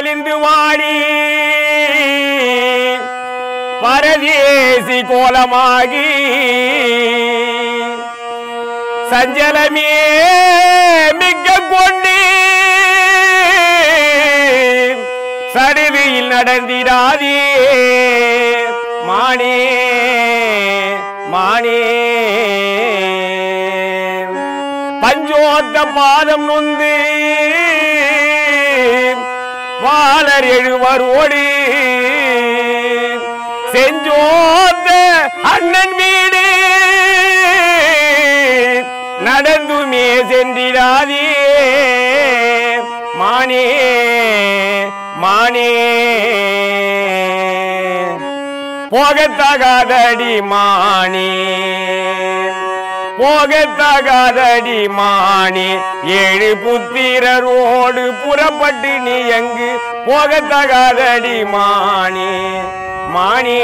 ஒளிந்து வாடி பரதேசி கோலமாகி சஞ்சலமே மிக்க கொண்டு சடுதியில் நடந்திடாதே மானே மானே பஞ்சோத்த பாதம் நொந்து வாளர் எழுவரோடு செஞ்சோத்த அண்ணன் வீடு நடந்துமே சென்றிடாதே மானே மானே போகத்தகாதடி மானே போகத்தகாதடி மானே ஏழு புத்திரரோடு புறப்பட்டு நீ எங்கு போகத்தகாதடி மானே மானே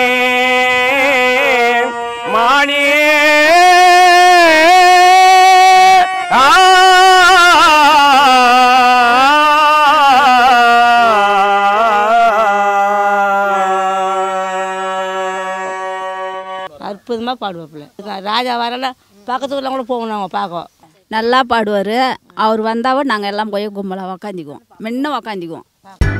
மானே ஆ அற்புதமாக பாடுவாப்புல ராஜா வரல பக்கத்து ஊரில் கூட போவோம் நாங்கள் பார்க்க நல்லா பாடுவார் அவர் வந்தாவும் நாங்கள் எல்லாம் போய் கும்பலாக உக்காந்திக்குவோம் முன்ன உக்காந்திக்குவோம்